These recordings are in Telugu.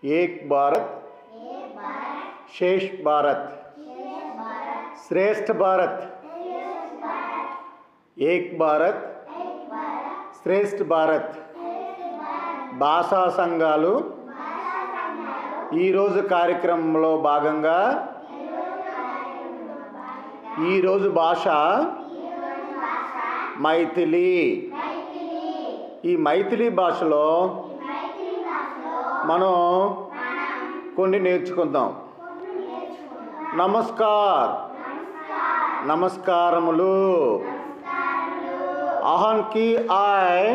ఏక్ భారత్ శేష్ భారత్ శ్రేష్ఠ భారత్ ఏక్ భారత్ శ్రేష్ఠ భారత్ భాషా సంఘాలు ఈరోజు కార్యక్రమంలో భాగంగా ఈరోజు భాష మైథిలి ఈ మైథిలి భాషలో మనం కొన్ని నేర్చుకుందాం నమస్కార్ నమస్కారములు అహంకి ఆయ్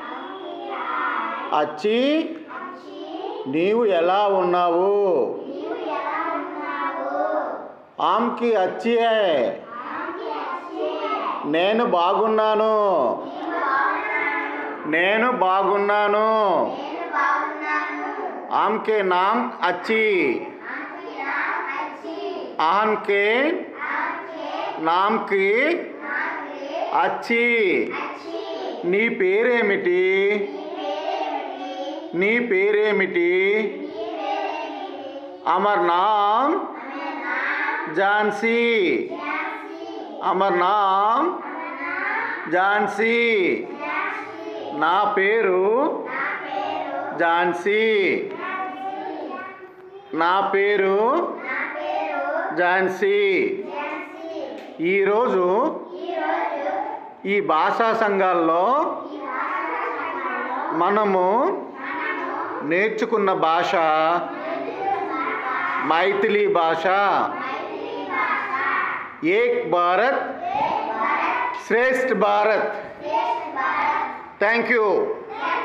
అచ్చి నీవు ఎలా ఉన్నావు ఆమ్కి అచ్చి నేను బాగున్నాను నేను బాగున్నాను ఆమ్కే నామ్ అచ్చి ఆన్కే నామ్కి అచ్చి నీ పేరేమిటి నీ పేరేమిటి అమర్ నామ్ ఝాన్సీ అమర్ నామ్ ఝాన్సీ నా పేరు ఝాన్సీ నా పేరు ఝాన్సీ ఈరోజు ఈ భాషా సంఘాల్లో మనము నేర్చుకున్న భాష మైథిలి భాష ఏక్ భారత్ శ్రేష్ఠ భారత్ థ్యాంక్ యూ